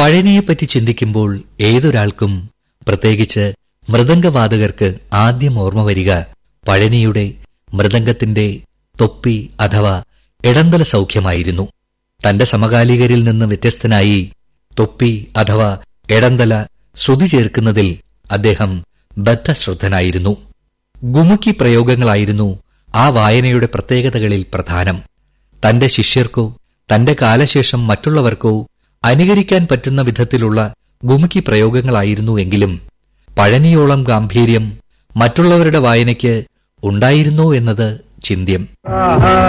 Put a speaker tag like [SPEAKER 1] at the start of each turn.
[SPEAKER 1] പഴനിയെപ്പറ്റി ചിന്തിക്കുമ്പോൾ ഏതൊരാൾക്കും പ്രത്യേകിച്ച് മൃദംഗവാദകർക്ക് ആദ്യം ഓർമ്മ വരിക പഴനിയുടെ മൃദംഗത്തിന്റെ തൊപ്പി അഥവാ ഇടന്തല സൗഖ്യമായിരുന്നു തന്റെ സമകാലികരിൽ നിന്ന് വ്യത്യസ്തനായി തൊപ്പി അഥവാ എടന്തല ശ്രുതി ചേർക്കുന്നതിൽ അദ്ദേഹം ബദ്ധശ്രദ്ധനായിരുന്നു ഗുമുക്കി പ്രയോഗങ്ങളായിരുന്നു ആ വായനയുടെ പ്രത്യേകതകളിൽ പ്രധാനം തന്റെ ശിഷ്യർക്കോ തന്റെ കാലശേഷം മറ്റുള്ളവർക്കോ അനുകരിക്കാൻ പറ്റുന്ന വിധത്തിലുള്ള ഗുമുക്കി പ്രയോഗങ്ങളായിരുന്നു എങ്കിലും പഴനിയോളം ഗാംഭീര്യം മറ്റുള്ളവരുടെ വായനയ്ക്ക് ഉണ്ടായിരുന്നോ എന്നത് ചിന്ത്യം
[SPEAKER 2] ആഹാ